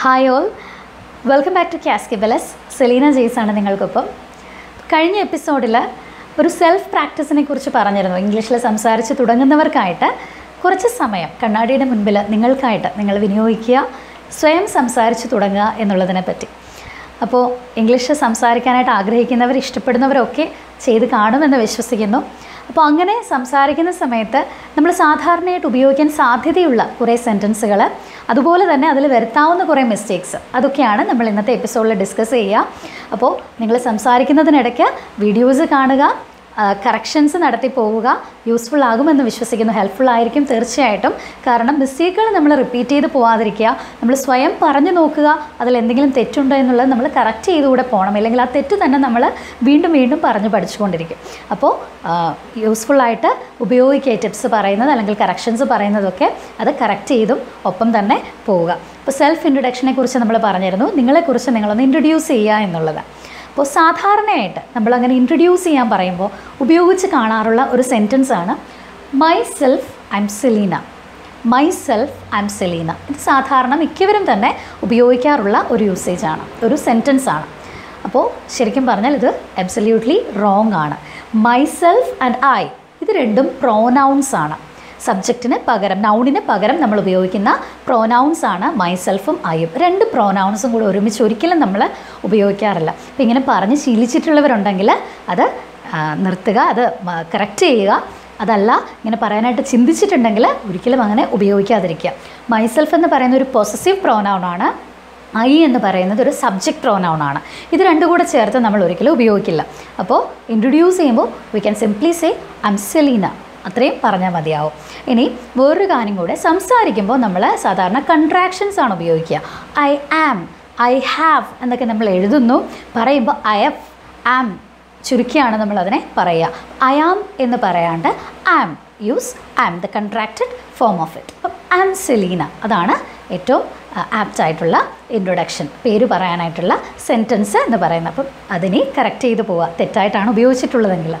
hi all welcome back to കാസ്കിബലസ് Selena ജെയ്സ് ആണ് നിങ്ങൾക്കൊപ്പം കഴിഞ്ഞ എപ്പിസോഡിൽ ഒരു സെൽഫ് പ്രാക്ടീസിനെ കുറിച്ച് പറഞ്ഞിരുന്നു ഇംഗ്ലീഷിൽ സംസാരിച്ച് തുടങ്ങുന്നവർക്കായിട്ട് കുറച്ച് സമയം കണ്ണാടിയുടെ മുൻപിൽ നിങ്ങൾക്കായിട്ട് നിങ്ങൾ വിനിയോഗിക്കുക സ്വയം സംസാരിച്ച് തുടങ്ങുക എന്നുള്ളതിനെ പറ്റി അപ്പോൾ ഇംഗ്ലീഷ് സംസാരിക്കാനായിട്ട് ആഗ്രഹിക്കുന്നവർ ഇഷ്ടപ്പെടുന്നവരൊക്കെ ചെയ്ത് കാണുമെന്ന് വിശ്വസിക്കുന്നു അപ്പോൾ അങ്ങനെ സംസാരിക്കുന്ന സമയത്ത് നമ്മൾ സാധാരണയായിട്ട് ഉപയോഗിക്കാൻ സാധ്യതയുള്ള കുറേ സെൻറ്റൻസുകൾ അതുപോലെ തന്നെ അതിൽ വരുത്താവുന്ന കുറേ മിസ്റ്റേക്സ് അതൊക്കെയാണ് നമ്മൾ ഇന്നത്തെ എപ്പിസോഡിൽ ഡിസ്കസ് ചെയ്യുക അപ്പോൾ നിങ്ങൾ സംസാരിക്കുന്നതിനിടയ്ക്ക് വീഡിയോസ് കാണുക കറക്ഷൻസ് നടത്തി പോവുക യൂസ്ഫുൾ ആകുമെന്ന് വിശ്വസിക്കുന്നു ഹെൽപ്ഫുൾ ആയിരിക്കും തീർച്ചയായിട്ടും കാരണം മിസ്റ്റേക്കുകൾ നമ്മൾ റിപ്പീറ്റ് ചെയ്ത് പോകാതിരിക്കുക നമ്മൾ സ്വയം പറഞ്ഞു നോക്കുക അതിൽ എന്തെങ്കിലും തെറ്റുണ്ടോ എന്നുള്ളത് നമ്മൾ കറക്റ്റ് ചെയ്തുകൂടെ പോകണം അല്ലെങ്കിൽ ആ തെറ്റ് തന്നെ നമ്മൾ വീണ്ടും വീണ്ടും പറഞ്ഞു പഠിച്ചുകൊണ്ടിരിക്കും അപ്പോൾ യൂസ്ഫുള്ളായിട്ട് ഉപയോഗിക്കുക ടിപ്സ് പറയുന്നത് അല്ലെങ്കിൽ കറക്ഷൻസ് പറയുന്നതൊക്കെ അത് കറക്റ്റ് ചെയ്തും ഒപ്പം തന്നെ പോവുക അപ്പോൾ സെൽഫ് ഇൻട്രൊഡക്ഷനെ കുറിച്ച് നമ്മൾ പറഞ്ഞിരുന്നു നിങ്ങളെക്കുറിച്ച് നിങ്ങളൊന്ന് ഇൻട്രൊഡ്യൂസ് ചെയ്യുക എന്നുള്ളത് അപ്പോൾ സാധാരണയായിട്ട് നമ്മളങ്ങനെ ഇൻട്രൊഡ്യൂസ് ചെയ്യാൻ പറയുമ്പോൾ ഉപയോഗിച്ച് കാണാറുള്ള ഒരു സെൻറ്റൻസ് ആണ് myself I am Selena myself I am Selena ഇത് സാധാരണ മിക്കവരും തന്നെ ഉപയോഗിക്കാറുള്ള ഒരു യൂസേജ് ആണ് ഒരു സെൻറ്റൻസ് ആണ് അപ്പോൾ ശരിക്കും പറഞ്ഞാൽ ഇത് അബ്സല്യൂട്ട്ലി റോങ് ആണ് മൈ സെൽഫ് ആൻഡ് ഐ ഇത് രണ്ടും പ്രോനൗൺസ് ആണ് സബ്ജക്റ്റിന് പകരം നൗണിന് പകരം നമ്മൾ ഉപയോഗിക്കുന്ന പ്രോനൗൺസ് ആണ് മൈസെൽഫും ഐയും രണ്ട് പ്രോനൗൺസും കൂടെ ഒരുമിച്ച് ഒരിക്കലും നമ്മൾ ഉപയോഗിക്കാറില്ല അപ്പോൾ ഇങ്ങനെ പറഞ്ഞ് ശീലിച്ചിട്ടുള്ളവരുണ്ടെങ്കിൽ അത് നിർത്തുക അത് കറക്റ്റ് ചെയ്യുക അതല്ല ഇങ്ങനെ പറയാനായിട്ട് ചിന്തിച്ചിട്ടുണ്ടെങ്കിൽ ഒരിക്കലും അങ്ങനെ ഉപയോഗിക്കാതിരിക്കുക മൈസെൽഫ് എന്ന് പറയുന്ന ഒരു പൊസസീവ് പ്രോനൗൺ ആണ് ഐ എന്ന് പറയുന്നത് ഒരു സബ്ജക്റ്റ് പ്രോനൗൺ ആണ് ഇത് രണ്ടും കൂടെ ചേർത്ത് നമ്മൾ ഒരിക്കലും ഉപയോഗിക്കില്ല അപ്പോൾ ഇൻട്രൊഡ്യൂസ് ചെയ്യുമ്പോൾ we can simply say I'm Selena അത്രയും പറഞ്ഞാൽ മതിയാവും ഇനി വേറൊരു കാര്യം കൂടെ സംസാരിക്കുമ്പോൾ നമ്മൾ സാധാരണ കൺട്രാക്ഷൻസ് ആണ് ഉപയോഗിക്കുക ഐ ആം ഐ ഹാവ് എന്നൊക്കെ നമ്മൾ എഴുതുന്നു പറയുമ്പോൾ ഐ എഫ് ആം ചുരുക്കിയാണ് നമ്മൾ അതിനെ പറയുക ഐ ആം എന്ന് പറയാണ്ട് am use am the contracted form of it അപ്പം ആം സെലീന അതാണ് ഏറ്റവും ആപ്റ്റ് ആയിട്ടുള്ള ഇൻട്രൊഡക്ഷൻ പേര് പറയാനായിട്ടുള്ള സെൻറ്റൻസ് എന്ന് പറയുന്നത് അപ്പം അതിനെ കറക്റ്റ് ചെയ്ത് പോവുക തെറ്റായിട്ടാണ് ഉപയോഗിച്ചിട്ടുള്ളതെങ്കിൽ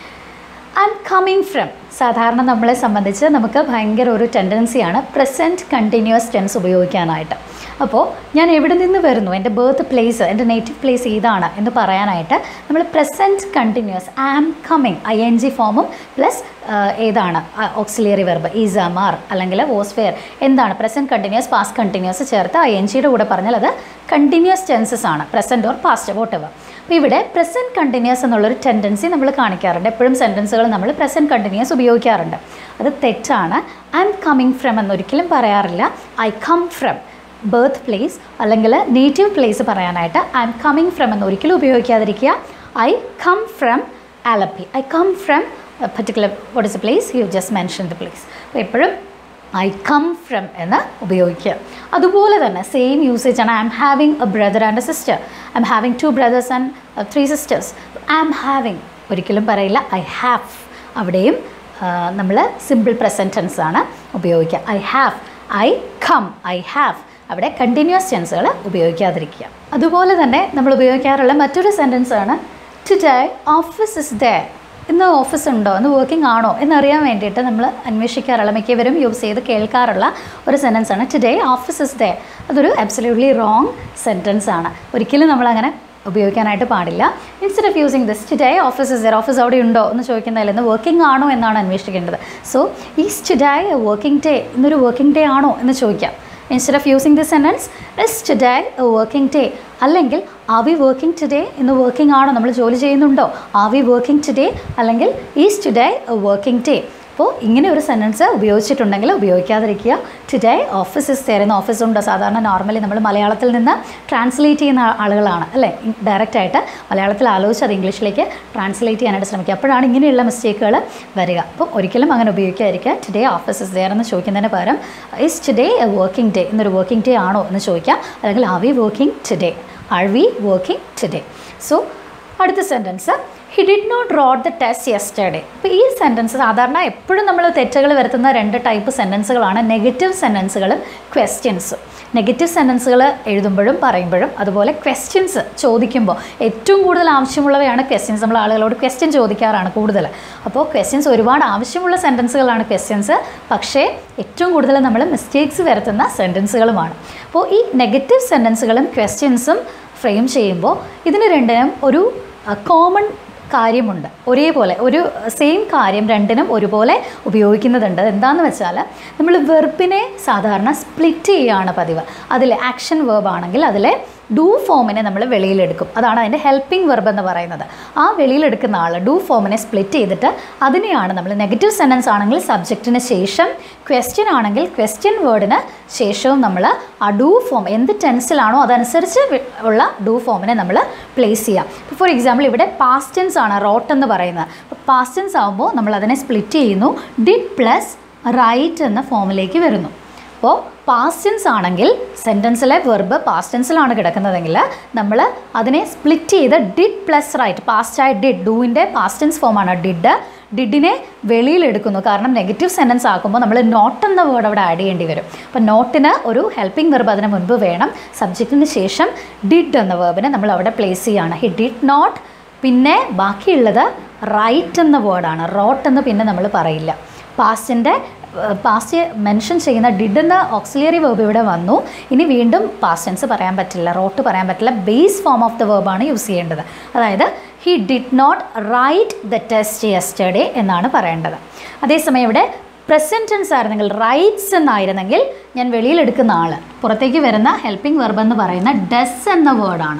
ഐ എം കമ്മിങ് ഫ്രം സാധാരണ നമ്മളെ സംബന്ധിച്ച് നമുക്ക് ഭയങ്കര ഒരു ടെൻഡൻസിയാണ് പ്രസൻറ്റ് കണ്ടിന്യൂസ് ടെൻസ് ഉപയോഗിക്കാനായിട്ട് അപ്പോൾ ഞാൻ എവിടെ നിന്ന് വരുന്നു എൻ്റെ ബർത്ത് പ്ലേസ് എൻ്റെ നേറ്റീവ് പ്ലേസ് ഏതാണ് എന്ന് പറയാനായിട്ട് നമ്മൾ present continuous I am coming I N G ഫോമും പ്ലസ് ഏതാണ് auxiliary verb is am are അല്ലെങ്കിൽ വോസ്ഫെയർ എന്താണ് പ്രസൻറ്റ് കണ്ടിന്യൂസ് പാസ്റ്റ് കണ്ടിന്യൂസ് ചേർത്ത് ഐ എൻ ജിയുടെ കൂടെ പറഞ്ഞാൽ അത് കണ്ടിന്യൂസ് ടെൻസസ് ആണ് present or past whatever അപ്പോൾ ഇവിടെ പ്രസൻറ്റ് കണ്ടിന്യൂസ് എന്നുള്ളൊരു ടെൻഡൻസി നമ്മൾ കാണിക്കാറുണ്ട് എപ്പോഴും സെൻറ്റൻസുകൾ നമ്മൾ പ്രസൻറ്റ് കണ്ടിന്യൂസ് ഉപയോഗിക്കാറുണ്ട് അത് തെറ്റാണ് ഐ എം കമ്മിങ് ഫ്രം എന്നൊരിക്കലും പറയാറില്ല I come from birth place അല്ലെങ്കിൽ നേറ്റീവ് പ്ലേസ് പറയാനായിട്ട് ഐ എം കമ്മിങ് ഫ്രം എന്ന് ഒരിക്കലും ഉപയോഗിക്കാതിരിക്കുക I come from Alleppey I come from particular what is a place you just mention the place അപ്പോൾ എപ്പോഴും I come from എന്ന് ഉപയോഗിക്കുക അതുപോലെ തന്നെ സെയിം യൂസേജ് ആണ് I am having a brother and a sister I am having two brothers and three sisters I am having ഒരിക്കലും പറയില്ല I have അവിടെയും നമ്മൾ സിമ്പിൾ പ്രസൻറ്റൻസ് ആണ് ഉപയോഗിക്കുക I have I come I have അവിടെ continuous ടെൻസുകൾ ഉപയോഗിക്കാതിരിക്കുക അതുപോലെ തന്നെ നമ്മൾ ഉപയോഗിക്കാറുള്ള മറ്റൊരു സെൻറ്റൻസ് ആണ് ടുഡേ ഓഫീസ് ഇസ് ദേ ഇന്ന് ഓഫീസ് ഉണ്ടോ ഇന്ന് വർക്കിംഗ് ആണോ എന്നറിയാൻ വേണ്ടിയിട്ട് നമ്മൾ അന്വേഷിക്കാറുള്ള മിക്കവരും യൂസ് ചെയ്ത് കേൾക്കാറുള്ള ഒരു സെൻറ്റൻസ് ആണ് ടുഡേ ഓഫീസ് ഇസ് ദേ അതൊരു അബ്സല്യൂട്ട്ലി റോങ് സെൻറ്റൻസ് ആണ് ഒരിക്കലും നമ്മളങ്ങനെ ഉപയോഗിക്കാനായിട്ട് പാടില്ല instead of using this today office is there office അവിടെ ഉണ്ടോ എന്ന് ചോദിക്കുന്നതിൽ ഇന്ന് വർക്കിംഗ് ആണോ എന്നാണ് അന്വേഷിക്കേണ്ടത് so is today working day ഇന്നൊരു വർക്കിംഗ് ഡേ ആണോ എന്ന് ചോദിക്കാം instead of using this sentence is today a working day അല്ലെങ്കിൽ ആർ വി വർക്കിംഗ് ടുഡേ ഇന്ന് വർക്കിംഗ് ആണോ നമ്മൾ ജോലി ചെയ്യുന്നുണ്ടോ ആർ വി വർക്കിംഗ് ടുഡേ അല്ലെങ്കിൽ is today a working day അപ്പോൾ ഇങ്ങനെ ഒരു സെൻറ്റൻസ് ഉപയോഗിച്ചിട്ടുണ്ടെങ്കിൽ ഉപയോഗിക്കാതിരിക്കുക ടുഡേ ഓഫീസ് ഇസ് തരുന്ന ഓഫീസ് ഉണ്ടോ സാധാരണ നോർമലി നമ്മൾ മലയാളത്തിൽ നിന്ന് ട്രാൻസ്ലേറ്റ് ചെയ്യുന്ന ആളുകളാണ് അല്ലേ ഡയറക്റ്റ് ആയിട്ട് മലയാളത്തിൽ ആലോചിച്ച് അത് ഇംഗ്ലീഷിലേക്ക് ട്രാൻസ്ലേറ്റ് ചെയ്യാനായിട്ട് ശ്രമിക്കുക അപ്പോഴാണ് ഇങ്ങനെയുള്ള മിസ്റ്റേക്കുകൾ വരിക അപ്പം ഒരിക്കലും അങ്ങനെ ഉപയോഗിക്കാതിരിക്കുക ടുഡേ ഓഫീസ് ഇസ് ദയർ എന്ന് ചോദിക്കുന്നതിന് പകരം is today a working day ഇന്നൊരു വർക്കിംഗ് ഡേ ആണോ എന്ന് ചോദിക്കാം അല്ലെങ്കിൽ are we working today are we working today so അടുത്ത sentence he did not wrote the test yesterday അപ്പോൾ ഈ സെൻറ്റൻസ് സാധാരണ എപ്പോഴും നമ്മൾ തെറ്റുകൾ വരുത്തുന്ന രണ്ട് ടൈപ്പ് സെൻറ്റൻസുകളാണ് നെഗറ്റീവ് സെൻറ്റൻസുകളും ക്വസ്റ്റ്യൻസും നെഗറ്റീവ് സെൻറ്റൻസുകൾ എഴുതുമ്പോഴും പറയുമ്പോഴും അതുപോലെ ക്വസ്റ്റ്യൻസ് ചോദിക്കുമ്പോൾ ഏറ്റവും കൂടുതൽ ആവശ്യമുള്ളവയാണ് ക്വസ്റ്റ്യൻസ് നമ്മൾ ആളുകളോട് ക്വസ്റ്റ്യൻ ചോദിക്കാറാണ് കൂടുതൽ അപ്പോൾ ക്വസ്റ്റ്യൻസ് ഒരുപാട് ആവശ്യമുള്ള സെൻറ്റൻസുകളാണ് ക്വസ്റ്റ്യൻസ് പക്ഷേ ഏറ്റവും കൂടുതൽ നമ്മൾ മിസ്റ്റേക്സ് വരുത്തുന്ന സെൻറ്റൻസുകളുമാണ് അപ്പോൾ ഈ നെഗറ്റീവ് സെൻറ്റൻസുകളും ക്വസ്റ്റ്യൻസും ഫ്രെയിം ചെയ്യുമ്പോൾ ഇതിന് രണ്ടിനും ഒരു കോമൺ കാര്യമുണ്ട് ഒരേപോലെ ഒരു സെയിം കാര്യം രണ്ടിനും ഒരുപോലെ ഉപയോഗിക്കുന്നതുണ്ട് എന്താണെന്ന് വെച്ചാൽ നമ്മൾ വെർബിനെ സാധാരണ സ്പ്ലിറ്റ് ചെയ്യുകയാണ് പതിവ് അതിൽ ആക്ഷൻ വേർബ് ആണെങ്കിൽ അതിലെ ഡൂ ഫോമിനെ നമ്മൾ വെളിയിലെടുക്കും അതാണ് അതിൻ്റെ ഹെൽപ്പിംഗ് വെർബ് എന്ന് പറയുന്നത് ആ വെളിയിലെടുക്കുന്ന ആൾ ഡൂ ഫോമിനെ സ്പ്ലിറ്റ് ചെയ്തിട്ട് അതിനെയാണ് നമ്മൾ നെഗറ്റീവ് സെൻറ്റൻസ് ആണെങ്കിൽ സബ്ജക്റ്റിന് ശേഷം ക്വസ്റ്റ്യൻ ആണെങ്കിൽ ക്വസ്റ്റ്യൻ വേർഡിന് ശേഷവും നമ്മൾ ആ ഡൂ ഫോം എന്ത് ടെൻസിലാണോ അതനുസരിച്ച് വി- ഉള്ള ഡൂ ഫോമിനെ നമ്മൾ പ്ലേസ് ചെയ്യാം ഇപ്പോൾ ഫോർ എക്സാമ്പിൾ ഇവിടെ പാസ്റ്റ് ടെൻസ് ആണ് റോട്ട് എന്ന് പറയുന്നത് അപ്പോൾ പാസ്റ്റ് ടെൻസ് ആകുമ്പോൾ നമ്മൾ അതിനെ സ്പ്ലിറ്റ് ചെയ്യുന്നു ഡിഡ് പ്ലസ് റൈറ്റ് എന്ന ഫോമിലേക്ക് വരുന്നു അപ്പോൾ പാസ്റ്റൻസ് ആണെങ്കിൽ സെൻറ്റൻസിലെ വെർബ് പാസ്റ്റൻസിലാണ് കിടക്കുന്നതെങ്കിൽ നമ്മൾ അതിനെ സ്പ്ലിറ്റ് ചെയ്ത് ഡിഡ് പ്ലസ് റൈറ്റ് പാസ്റ്റായ ഡിഡ് ഡൂവിൻ്റെ പാസ്റ്റൻസ് ഫോമാണ് ഡിഡ് ഡിഡിനെ വെളിയിലെടുക്കുന്നു കാരണം നെഗറ്റീവ് സെൻറ്റൻസ് ആക്കുമ്പോൾ നമ്മൾ നോട്ട് എന്ന വേർഡ് അവിടെ ആഡ് ചെയ്യേണ്ടി വരും അപ്പോൾ നോട്ടിന് ഒരു ഹെൽപ്പിംഗ് വെർബ് അതിന് മുൻപ് വേണം സബ്ജക്റ്റിന് ശേഷം ഡിഡ് എന്ന വേർബിനെ നമ്മൾ അവിടെ പ്ലേസ് ചെയ്യുകയാണ് ഹി ഡിഡ് നോട്ട് പിന്നെ ബാക്കിയുള്ളത് റൈറ്റ് എന്ന വേർഡാണ് റോട്ട് എന്ന് പിന്നെ നമ്മൾ പറയില്ല പാസ്റ്റിൻ്റെ പാസ്റ്റ് മെൻഷൻ ചെയ്യുന്ന ഡിഡ് എന്ന ഓക്സിലിയറി വേർബ് ഇവിടെ വന്നു ഇനി വീണ്ടും പാസ്റ്റൻസ് പറയാൻ പറ്റില്ല റോട്ട് പറയാൻ പറ്റില്ല ബേസ് ഫോം ഓഫ് ദ വേർബാണ് യൂസ് ചെയ്യേണ്ടത് അതായത് he did not write the test yesterday എന്നാണ് പറയേണ്ടത് അതേസമയം ഇവിടെ പ്രസൻറ്റ് ടെൻസ് ആയിരുന്നെങ്കിൽ റൈറ്റ്സ് എന്നായിരുന്നെങ്കിൽ ഞാൻ വെളിയിലെടുക്കുന്ന ആൾ പുറത്തേക്ക് വരുന്ന ഹെൽപ്പിംഗ് വെർബ് എന്ന് പറയുന്ന ഡസ് എന്ന വേർഡാണ്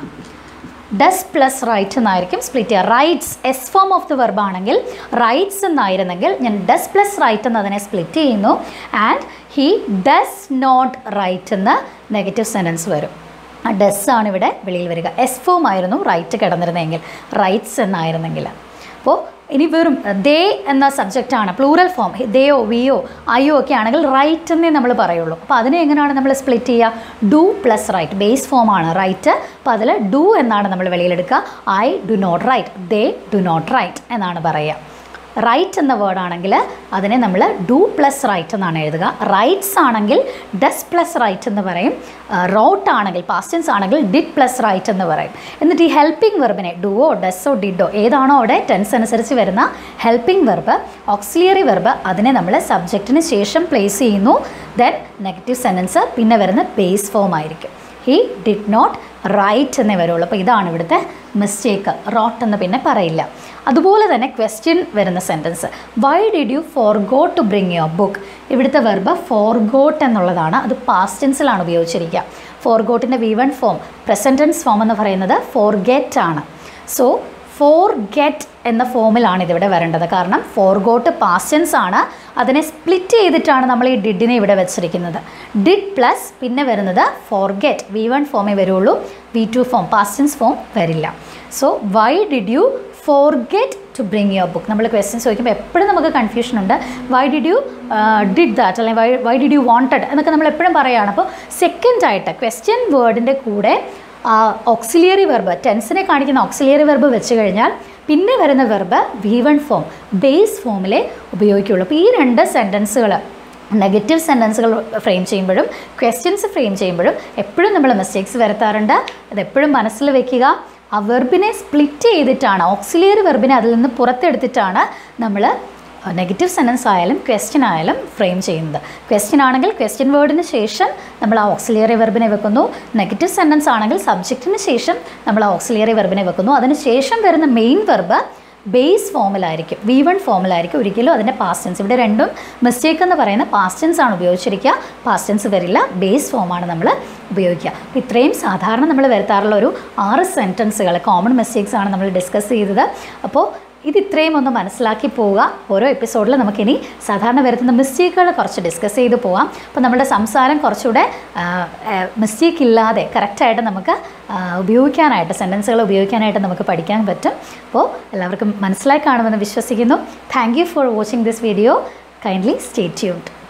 ഡസ് പ്ലസ് റൈറ്റ് എന്നായിരിക്കും സ്പ്ലിറ്റ് ചെയ്യുക writes S form of the verb ആണെങ്കിൽ റൈറ്റ്സ് എന്നായിരുന്നെങ്കിൽ ഞാൻ ഡസ് പ്ലസ് റൈറ്റ് എന്ന് അതിനെ സ്പ്ലിറ്റ് ചെയ്യുന്നു and he does not write എന്ന് നെഗറ്റീവ് സെൻറ്റൻസ് വരും ആ ഡസ് ആണ് ഇവിടെ വെളിയിൽ വരിക എസ് ഫോം ആയിരുന്നു റൈറ്റ് കിടന്നിരുന്നെങ്കിൽ റൈറ്റ്സ് എന്നായിരുന്നെങ്കിൽ അപ്പോൾ ഇനി വെറും ദേ എന്ന സബ്ജക്റ്റാണ് പ്ലൂറൽ ഫോം ദയോ വിയോ അയോ ഒക്കെ ആണെങ്കിൽ റൈറ്റ് എന്നേ നമ്മൾ പറയുള്ളൂ അപ്പോൾ അതിനെ എങ്ങനെയാണ് നമ്മൾ സ്പ്ലിറ്റ് ചെയ്യുക ഡു പ്ലസ് റൈറ്റ് ബേസ് ഫോമാണ് റൈറ്റ് അപ്പോൾ അതിൽ ഡു എന്നാണ് നമ്മൾ വെളിയിലെടുക്കുക I do not write they do not write എന്നാണ് പറയുക റൈറ്റ് എന്ന വേർഡ് ആണെങ്കിൽ അതിനെ നമ്മൾ ഡു പ്ലസ് റൈറ്റ് എന്നാണ് എഴുതുക റൈറ്റ്സ് ആണെങ്കിൽ ഡസ് പ്ലസ് റൈറ്റ് എന്ന് പറയും റോട്ട് ആണെങ്കിൽ പാസ്റ്റൻസ് ആണെങ്കിൽ ഡിഡ് പ്ലസ് റൈറ്റ് എന്ന് പറയും എന്നിട്ട് ഈ ഹെൽപ്പിംഗ് വെർബിനെ ഡുവോ ഡസ്സോ ഡിഡോ ഏതാണോ അവിടെ ടെൻസ് അനുസരിച്ച് വരുന്ന ഹെൽപ്പിംഗ് വെർബ് ഓക്സിലിയറി വെർബ് അതിനെ നമ്മൾ സബ്ജക്റ്റിന് ശേഷം പ്ലേസ് ചെയ്യുന്നു ദെൻ നെഗറ്റീവ് സെൻറ്റൻസ് പിന്നെ വരുന്ന ബേസ് ഫോം ആയിരിക്കും ഹി ഡിഡ് നോട്ട് റൈറ്റ് എന്നേ വരുള്ളൂ അപ്പോൾ ഇതാണ് ഇവിടുത്തെ മിസ്റ്റേക്ക് റോട്ട് എന്ന് പിന്നെ പറയില്ല അതുപോലെ തന്നെ ക്വസ്റ്റ്യൻ വരുന്ന sentence why did you forgot to bring your book ഇവിടുത്തെ വെർബ് ഫോർഗോട്ട് എന്നുള്ളതാണ് അത് പാസ്റ്റൻസിലാണ് ഉപയോഗിച്ചിരിക്കുക ഫോർഗോട്ടിൻ്റെ V one form present tense form എന്ന് പറയുന്നത് ഫോർഗെറ്റ് ആണ് സോ ഫോർ ഗെറ്റ് എന്ന ഫോമിലാണ് ഇതിവിടെ വരേണ്ടത് കാരണം ഫോർഗോട്ട് പാസ്റ്റൻസ് ആണ് അതിനെ സ്പ്ലിറ്റ് ചെയ്തിട്ടാണ് നമ്മൾ ഈ ഡിഡിനെ ഇവിടെ വെച്ചിരിക്കുന്നത് ഡിഡ് പ്ലസ് പിന്നെ വരുന്നത് ഫോർഗെറ്റ് വി വൺ ഫോമേ വരുള്ളൂ V two form past tense form വരില്ല so why did you forget to bring your book നമ്മൾ ക്വസ്റ്റ്യൻസ് ചോദിക്കുമ്പോൾ എപ്പോഴും നമുക്ക് കൺഫ്യൂഷൻ ഉണ്ട് why did you did that അല്ലെങ്കിൽ why why did you wanted എന്നൊക്കെ നമ്മൾ എപ്പോഴും പറയുകയാണ് അപ്പോൾ സെക്കൻഡ് ആയിട്ട് ക്വസ്റ്റ്യൻ വേർഡിൻ്റെ കൂടെ ഓക്സിലിയറി വെർബ് ടെൻസിനെ കാണിക്കുന്ന ഓക്സിലിയറി വെർബ് വെച്ച് കഴിഞ്ഞാൽ പിന്നെ വരുന്ന verb V one form base ഫോമിലെ ഉപയോഗിക്കുകയുള്ളൂ അപ്പോൾ ഈ രണ്ട് സെൻറ്റൻസുകൾ നെഗറ്റീവ് സെൻറ്റൻസുകൾ ഫ്രെയിം ചെയ്യുമ്പോഴും ക്വസ്റ്റ്യൻസ് ഫ്രെയിം ചെയ്യുമ്പോഴും എപ്പോഴും നമ്മൾ മിസ്റ്റേക്സ് വരുത്താറുണ്ട് അത് എപ്പോഴും മനസ്സിൽ വെക്കുക ആ വെർബിനെ സ്പ്ലിറ്റ് ചെയ്തിട്ടാണ് ഓക്സിലിയറി വെർബിനെ അതിൽ നിന്ന് പുറത്തെടുത്തിട്ടാണ് നമ്മൾ നെഗറ്റീവ് സെൻറ്റൻസ് ആയാലും ക്വസ്റ്റ്യൻ ആയാലും ഫ്രെയിം ചെയ്യുന്നത് ക്വസ്റ്റ്യൻ ആണെങ്കിൽ ക്വസ്റ്റ്യൻ വേർഡിന് ശേഷം നമ്മൾ ആ ഓക്സിലിയറി വെർബിനെ വെക്കുന്നു നെഗറ്റീവ് സെൻറ്റൻസ് ആണെങ്കിൽ സബ്ജക്റ്റിന് ശേഷം നമ്മൾ ആ ഓക്സിലിയറി വെർബിനെ വെക്കുന്നു അതിന് ശേഷം വരുന്ന മെയിൻ വെർബ് ബേസ് ഫോമിലായിരിക്കും വി വൺ ഫോമിലായിരിക്കും ഒരിക്കലും അതിൻ്റെ പാസ്റ്റൻസ് ഇവിടെ രണ്ടും മിസ്റ്റേക്ക് എന്ന് പറയുന്ന പാസ്റ്റൻസ് ആണ് ഉപയോഗിച്ചിരിക്കുക പാസ്റ്റൻസ് വരില്ല ബേസ് ഫോമാണ് നമ്മൾ ഉപയോഗിക്കുക അപ്പോൾ ഇത്രയും സാധാരണ നമ്മൾ വരുത്താറുള്ള ഒരു ആറ് സെൻറ്റൻസുകൾ കോമൺ മിസ്റ്റേക്സ് ആണ് നമ്മൾ ഡിസ്കസ് ചെയ്തത് അപ്പോൾ ഇത് ഇത്രയും ഒന്ന് മനസ്സിലാക്കി പോവുക ഓരോ എപ്പിസോഡിൽ നമുക്കിനി സാധാരണ വരുത്തുന്ന മിസ്റ്റേക്കുകൾ കുറച്ച് ഡിസ്കസ് ചെയ്ത് പോവാം അപ്പോൾ നമ്മുടെ സംസാരം കുറച്ചുകൂടെ മിസ്റ്റേക്ക് ഇല്ലാതെ കറക്റ്റായിട്ട് നമുക്ക് ആ, ഉപയോഗിക്കാനായിട്ട് സെൻറ്റൻസുകൾ ഉപയോഗിക്കാനായിട്ട് നമുക്ക് പഠിക്കാൻ പറ്റും അപ്പോൾ എല്ലാവർക്കും മനസ്സിലായി കാണുമെന്ന് വിശ്വസിക്കുന്നു thank you for watching this video kindly stay tuned